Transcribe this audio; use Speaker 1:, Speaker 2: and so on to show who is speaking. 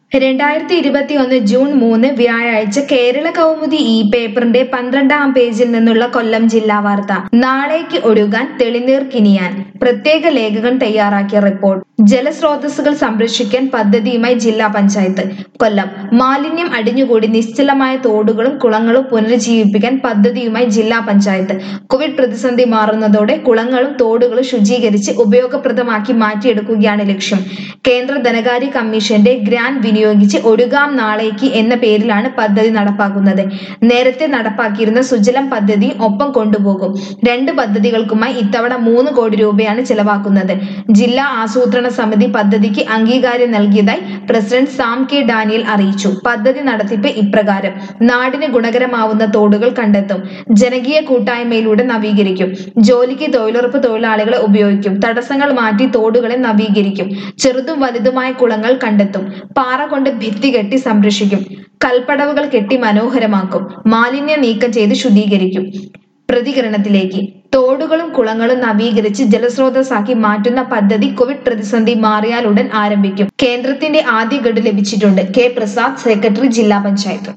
Speaker 1: രണ്ടായിരത്തി ഇരുപത്തി ഒന്ന് ജൂൺ മൂന്ന് വ്യാഴാഴ്ച കേരള കൗമുദി ഈ പേപ്പറിന്റെ പന്ത്രണ്ടാം പേജിൽ നിന്നുള്ള കൊല്ലം ജില്ലാ വാർത്ത നാളേക്ക് ഒഴുകാൻ തെളിനീർ കിനിയാൻ പ്രത്യേക ലേഖകൻ തയ്യാറാക്കിയ റിപ്പോർട്ട് ജലസ്രോതസ്സുകൾ സംരക്ഷിക്കാൻ പദ്ധതിയുമായി ജില്ലാ പഞ്ചായത്ത് കൊല്ലം മാലിന്യം അടിഞ്ഞുകൂടി നിശ്ചലമായ തോടുകളും കുളങ്ങളും പുനരുജ്ജീവിപ്പിക്കാൻ പദ്ധതിയുമായി ജില്ലാ പഞ്ചായത്ത് കോവിഡ് പ്രതിസന്ധി മാറുന്നതോടെ കുളങ്ങളും തോടുകളും ശുചീകരിച്ച് ഉപയോഗപ്രദമാക്കി മാറ്റിയെടുക്കുകയാണ് ലക്ഷ്യം കേന്ദ്ര ധനകാര്യ കമ്മീഷന്റെ ഗ്രാന്റ് വിനിയോഗിച്ച് ഒഴുകാം നാളേക്ക് എന്ന പേരിലാണ് പദ്ധതി നടപ്പാക്കുന്നത് നേരത്തെ നടപ്പാക്കിയിരുന്ന സുജലം പദ്ധതി ഒപ്പം കൊണ്ടുപോകും രണ്ട് പദ്ധതികൾക്കുമായി ഇത്തവണ മൂന്ന് കോടി രൂപയാണ് ചെലവാക്കുന്നത് ജില്ലാ ആസൂത്രണ സമിതി പദ്ധതിക്ക് അംഗീകാരം നൽകിയതായി പ്രസിഡന്റ് സാം കെ ഡാനിയൽ അറിയിച്ചു പദ്ധതി നടത്തിപ്പ് ഇപ്രകാരം നാടിന് ഗുണകരമാവുന്ന തോടുകൾ കണ്ടെത്തും ജനകീയ കൂട്ടായ്മയിലൂടെ നവീകരിക്കും ജോലിക്ക് തൊഴിലുറപ്പ് തൊഴിലാളികളെ ഉപയോഗിക്കും തടസ്സങ്ങൾ മാറ്റി തോടുകളെ നവീകരിക്കും ചെറുതും വലുതുമായ കുളങ്ങൾ കണ്ടെത്തും പാറ കൊണ്ട് ഭിത്തി കെട്ടി സംരക്ഷിക്കും കൽപ്പടവുകൾ കെട്ടി മനോഹരമാക്കും മാലിന്യം നീക്കം ചെയ്ത് ശുദ്ധീകരിക്കും പ്രതികരണത്തിലേക്ക് തോടുകളും കുളങ്ങളും നവീകരിച്ച് ജലസ്രോതസ്സാക്കി മാറ്റുന്ന പദ്ധതി കോവിഡ് പ്രതിസന്ധി മാറിയാലുടൻ ആരംഭിക്കും കേന്ദ്രത്തിന്റെ ആദ്യ ഗഡു ലഭിച്ചിട്ടുണ്ട് കെ പ്രസാദ് സെക്രട്ടറി ജില്ലാ പഞ്ചായത്ത്